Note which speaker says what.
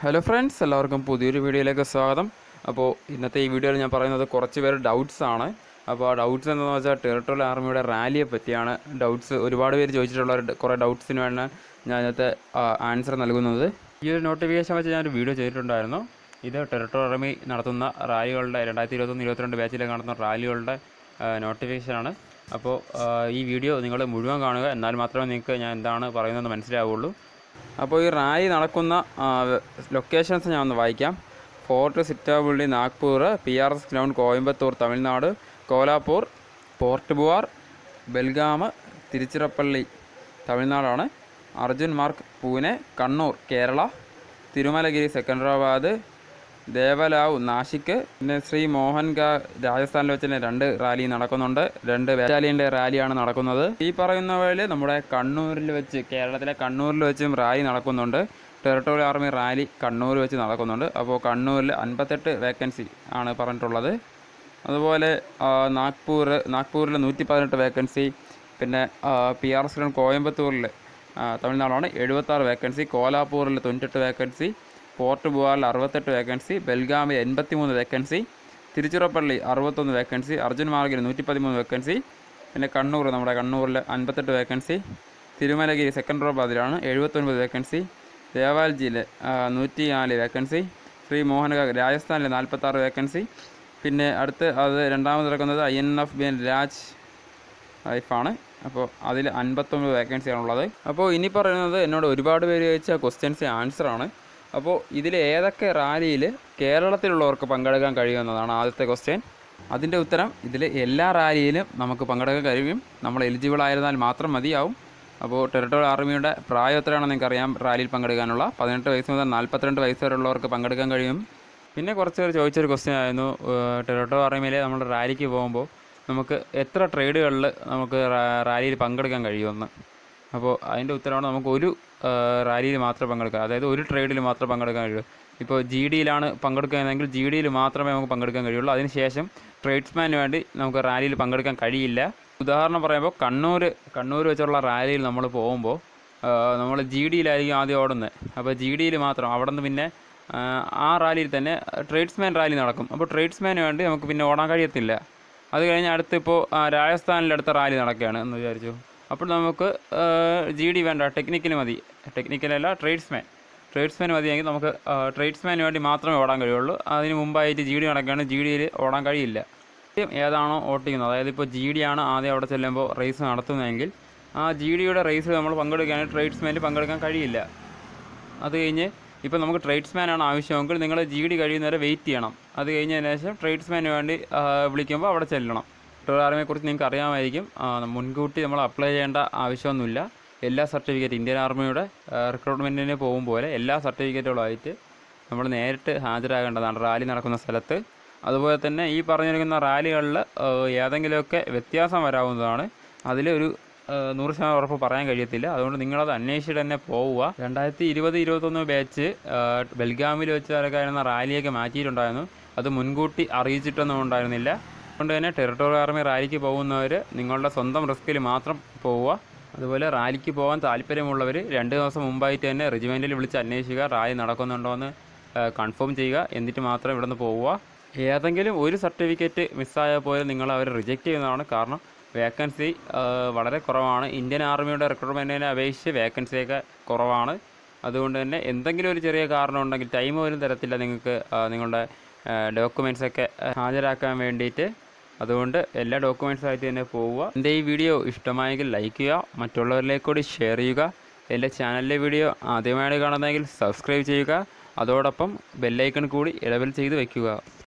Speaker 1: hello friends എല്ലാവർക്കും പുതിയൊരു വീഡിയോയിലേക്ക് സ്വാഗതം അപ്പോൾ ഇന്നത്തെ ഈ വീഡിയോയിൽ ഞാൻ പറയുന്നത് കുറച്ച് പേര് ഡൗട്ട്സ് ആണ് അപ്പോൾ ആ ഡൗട്ട്സ് എന്താണെന്ന് വെച്ചാൽ ടെറിട്ടോറിയൽ ആർമിയുടെ റാലിയെ പറ്റിയാണ് ഡൗട്ട്സ് ഒരുപാട് പേര് ചോദിച്ചിട്ടുള്ള ഒരു- കുറേ ഡൗട്ട്സിന് വേണ്ടി ഞാൻ ഇന്നത്തെ ആൻസർ നൽകുന്നത് ഈ ഒരു നോട്ടിഫിക്കേഷൻ വെച്ച് ഞാനൊരു വീഡിയോ ചെയ്തിട്ടുണ്ടായിരുന്നു ഇത് ടെറിട്ടോറിയൽ ആർമി നടത്തുന്ന റാലികളുടെ രണ്ടായിരത്തി ഇരുപത്തൊന്ന് ഇരുപത്തിരണ്ട് ബാച്ചിലേക്ക് നടത്തുന്ന റാലികളുടെ നോട്ടിഫിക്കേഷനാണ് അപ്പോൾ ആ, ഈ വീഡിയോ നിങ്ങൾ മുഴുവൻ കാണുക എന്നാൽ മാത്രമേ നിങ്ങൾക്ക് ഞാൻ എന്താണ് പറയുന്നതെന്ന് മനസ്സിലാവുള്ളൂ അപ്പോൾ ഈ റാലി നടക്കുന്ന ലൊക്കേഷൻസ് ഞാൻ ഒന്ന് വായിക്കാം fort Sitabuldi Nagpur P R S ground Coimbatore Tamil Nadu Kolhapur port ബുവാർ ബെൽഗാം തിരുച്ചിറപ്പള്ളി തമിഴ്നാടാണ് അർജുൻ മാർക്ക് പൂനെ കണ്ണൂർ കേരള തിരുമലഗിരി സെക്കൻഡറാബാദ് ദേവലാവ് നാഷിക്ക് പിന്നെ ശ്രീ മോഹൻഗാ രാജസ്ഥാനിൽ വെച്ച് തന്നെ രണ്ട് റാലി നടക്കുന്നുണ്ട് രണ്ട് ബറ്റാലിയൻ്റെ റാലിയാണ് നടക്കുന്നത് ഈ പറയുന്ന പോലെ നമ്മുടെ കണ്ണൂരിൽ വെച്ച് കേരളത്തിലെ കണ്ണൂരിൽ വെച്ചും റാലി നടക്കുന്നുണ്ട് ടെറിട്ടോറിയൽ ആർമി റാലി കണ്ണൂർ വെച്ച് നടക്കുന്നുണ്ട് അപ്പോൾ കണ്ണൂരിൽ അൻപത്തെട്ട് വേക്കൻസി ആണ് പറഞ്ഞിട്ടുള്ളത് അതുപോലെ ആ, നാഗ്പൂർ നാഗ്പൂരിൽ നൂറ്റി പതിനെട്ട് വേക്കൻസി പിന്നെ പി ആർ എസ് കോയമ്പത്തൂരിൽ ആ, തമിഴ്നാടാണ് എഴുപത്താറ് വേക്കൻസി കോലാപ്പൂരിൽ തൊണ്ണൂറ്റെട്ട് വേക്കൻസി പോർട്ട് ബുവാറിൽ അറുപത്തെട്ട് വേക്കൻസി ബെൽഗാമിൽ എൺപത്തിമൂന്ന് വേക്കൻസി തിരുച്ചിറപ്പള്ളി അറുപത്തൊന്ന് വേക്കൻസി അർജുൻ മാർഗിൽ നൂറ്റി പതിമൂന്ന് വേക്കൻസി പിന്നെ കണ്ണൂർ നമ്മുടെ കണ്ണൂരിൽ അൻപത്തെട്ട് വേക്കൻസി തിരുമലഗിരി സെക്കൻഡറാബാദിലാണ് എഴുപത്തൊൻപത് വേക്കൻസി ദേവാൽജിയിൽ നൂറ്റി നാല് വേക്കൻസി ശ്രീ മോഹനഗ രാജസ്ഥാനിൽ നാൽപ്പത്താറ് വേക്കൻസി പിന്നെ അടുത്ത് അത് രണ്ടാമത് നടക്കുന്നത് I N F B N Raj ലൈഫാണ് അപ്പോൾ അതിൽ അൻപത്തൊമ്പത് വേക്കൻസിയാണുള്ളത് അപ്പോൾ ഇനി പറയുന്നത് എന്നോട് ഒരുപാട് പേര് ചോദിച്ച ക്വസ്റ്റ്യൻസ് ആൻസറാണ് അപ്പോൾ ഇതിൽ ഏതൊക്കെ റാലിയിൽ കേരളത്തിലുള്ളവർക്ക് പങ്കെടുക്കാൻ കഴിയുമെന്നതാണ് ആദ്യത്തെ ക്വസ്റ്റ്യൻ അതിൻ്റെ ഉത്തരം ഇതിൽ എല്ലാ റാലിയിലും നമുക്ക് പങ്കെടുക്കാൻ കഴിയും നമ്മൾ എലിജിബിൾ ആയിരുന്നാൽ മാത്രം മതിയാവും അപ്പോൾ ടെറിട്ടോറിയൽ ആർമിയുടെ പ്രായം എത്രയാണെന്ന് നിങ്ങൾക്കറിയാം റാലിയിൽ പങ്കെടുക്കാനുള്ള പതിനെട്ട് വയസ്സ് മുതൽ നാൽപ്പത്തിരണ്ട് വയസ്സ് വരെയുള്ളവർക്ക് പങ്കെടുക്കാൻ കഴിയും പിന്നെ കുറച്ച് പേര് ചോദിച്ചൊരു ക്വസ്റ്റ്യൻ ആയിരുന്നു ടെറിട്ടോറിയൽ ആർമിയിലെ നമ്മൾ റാലിക്ക് പോകുമ്പോൾ നമുക്ക് എത്ര ട്രേഡുകളിൽ നമുക്ക് റാ- റാലിയിൽ പങ്കെടുക്കാൻ കഴിയുമെന്ന് അപ്പോൾ അതിൻ്റെ ഉത്തരവാണ് നമുക്ക് ഒരു ആ, റാലിയിൽ മാത്രമേ പങ്കെടുക്കാൻ അതായത് ഒരു ട്രേഡിൽ മാത്രമേ പങ്കെടുക്കാൻ കഴിയൂ ഇപ്പോൾ ജി ഡിയിലാണ് പങ്കെടുക്കുകയെങ്കിൽ ജി ഡിയിൽ മാത്രമേ നമുക്ക് പങ്കെടുക്കാൻ കഴിയുള്ളൂ അതിനുശേഷം ട്രേഡ്സ്മാന് വേണ്ടി നമുക്ക് റാലിയിൽ പങ്കെടുക്കാൻ കഴിയില്ല ഉദാഹരണം പറയുമ്പോൾ കണ്ണൂർ കണ്ണൂർ വെച്ചുള്ള റാലിയിൽ നമ്മൾ പോകുമ്പോൾ നമ്മൾ ജി ഡിയിലായിരിക്കും ആദ്യം ഓടുന്നത് അപ്പോൾ ജി ഡിയിൽ മാത്രം അവിടെ നിന്ന് പിന്നെ ആ, ആ റാലിയിൽ തന്നെ ട്രേഡ്സ്മാൻ റാലി നടക്കും അപ്പോൾ ട്രേഡ്സ്മാന് വേണ്ടി നമുക്ക് പിന്നെ ഓടാൻ കഴിയത്തില്ല അത് കഴിഞ്ഞ് അടുത്ത് ഇപ്പോൾ രാജസ്ഥാനിൽ അടുത്ത റാലി നടക്കുകയാണ് എന്ന് വിചാരിച്ചു അപ്പോൾ നമുക്ക് ജി ഡി വേണ്ട ടെക്നിക്കൽ മതി ടെക്നിക്കലല്ല ട്രേഡ്സ്മാൻ ട്രേഡ്സ്മാൻ മതിയെങ്കിൽ നമുക്ക് ട്രേഡ്സ്മാന് വേണ്ടി മാത്രമേ ഓടാൻ കഴിയുള്ളൂ അതിന് മുമ്പായിട്ട് ജി ഡി നടക്കുകയാണ് ജി ഡിയിൽ ഓടാൻ കഴിയില്ല ആദ്യം ഏതാണോ ഓട്ടിക്കുന്നത് അതായത് ഇപ്പോൾ ജി ഡി ആണ് ആദ്യം അവിടെ ചെല്ലുമ്പോൾ റേസ് നടത്തുന്നതെങ്കിൽ ആ ജി ഡിയുടെ റേസിൽ നമ്മൾ പങ്കെടുക്കുകയാണെങ്കിൽ ട്രേഡ്സ്മാനിൽ പങ്കെടുക്കാൻ കഴിയില്ല അത് കഴിഞ്ഞ് ഇപ്പോൾ നമുക്ക് ട്രേഡ്സ്മാൻ ആണ് ആവശ്യമെങ്കിൽ നിങ്ങൾ ജി ഡി കഴിയുന്നവരെ വെയിറ്റ് ചെയ്യണം അത് കഴിഞ്ഞതിന് ശേഷം ട്രേഡ്സ്മാന് വേണ്ടി ആ, വിളിക്കുമ്പോൾ അവിടെ ചെല്ലണം ടെറർ ആർമിയെക്കുറിച്ച് നിങ്ങൾക്ക് അറിയാമായിരിക്കും ആ, മുൻകൂട്ടി നമ്മൾ അപ്ലൈ ചെയ്യേണ്ട ആവശ്യമൊന്നുമില്ല എല്ലാ സർട്ടിഫിക്കറ്റ് ഇന്ത്യൻ ആർമിയുടെ റിക്രൂട്ട്മെൻറ്റിന് പോകും പോലെ എല്ലാ സർട്ടിഫിക്കറ്റുകളുമായിട്ട് നമ്മൾ നേരിട്ട് ഹാജരാകേണ്ടതാണ് റാലി നടക്കുന്ന സ്ഥലത്ത് അതുപോലെ തന്നെ ഈ പറഞ്ഞിരിക്കുന്ന റാലികളിൽ ഏതെങ്കിലുമൊക്കെ വ്യത്യാസം വരാവുന്നതാണ് അതിലൊരു ഏഹ് നൂറ് ശതമാനം ഉറപ്പ് പറയാൻ കഴിയത്തില്ല അതുകൊണ്ട് നിങ്ങളത് അന്വേഷിച്ചിട്ട് തന്നെ പോവുക രണ്ടായിരത്തി ഇരുപത് ഇരുപത്തൊന്ന് ബാച്ച് ബെൽഗാമിൽ വെച്ച് നടക്കായിരുന്ന റാലിയൊക്കെ മാറ്റിയിട്ടുണ്ടായിരുന്നു അത് മുൻകൂട്ടി അറിയിച്ചിട്ടൊന്നും ഉണ്ടായിരുന്നില്ല അതുകൊണ്ട് തന്നെ ടെറിട്ടോറിയൽ ആർമി റാലിക്ക് പോകുന്നവർ നിങ്ങളുടെ സ്വന്തം റിസ്കിൽ മാത്രം പോവുക അതുപോലെ റാലിക്ക് പോകാൻ താല്പര്യമുള്ളവർ രണ്ട് ദിവസം മുമ്പായിട്ട് തന്നെ റെജിമെൻറ്റിൽ വിളിച്ച് അന്വേഷിക്കുക റാലി നടക്കുന്നുണ്ടോ എന്ന് കൺഫേം ചെയ്യുക എന്നിട്ട് മാത്രം ഇവിടെ നിന്ന് പോവുക ഏതെങ്കിലും ഒരു സർട്ടിഫിക്കറ്റ് മിസ്സായാൽ പോലും നിങ്ങൾ അവർ റിജക്റ്റ് ചെയ്യുന്നതാണ് കാരണം വേക്കൻസി വളരെ കുറവാണ് ഇന്ത്യൻ ആർമിയുടെ റിക്രൂട്ട്മെൻറ്റിനെ അപേക്ഷിച്ച് വേക്കൻസിയൊക്കെ കുറവാണ് അതുകൊണ്ട് തന്നെ എന്തെങ്കിലും ഒരു ചെറിയ കാരണം ഉണ്ടെങ്കിൽ ടൈം പോലും തരത്തില്ല നിങ്ങൾക്ക് ആ, നിങ്ങളുടെ ഡോക്യുമെൻറ്റ്സ് ഒക്കെ ആ, ഹാജരാക്കാൻ വേണ്ടിയിട്ട് അതുകൊണ്ട് എല്ലാ ഡോക്യുമെൻറ്റ്സുമായിട്ട് തന്നെ പോവുക എൻ്റെ ഈ വീഡിയോ ഇഷ്ടമായെങ്കിൽ ലൈക്ക് ചെയ്യുക മറ്റുള്ളവരിലേക്ക് കൂടി ഷെയർ ചെയ്യുക എൻ്റെ ചാനലിലെ വീഡിയോ ആദ്യമായിട്ട് കാണുന്നതെങ്കിൽ സബ്സ്ക്രൈബ് ചെയ്യുക അതോടൊപ്പം ബെല്ലൈക്കൺ കൂടി ഇടവിൽ ചെയ്ത് വയ്ക്കുക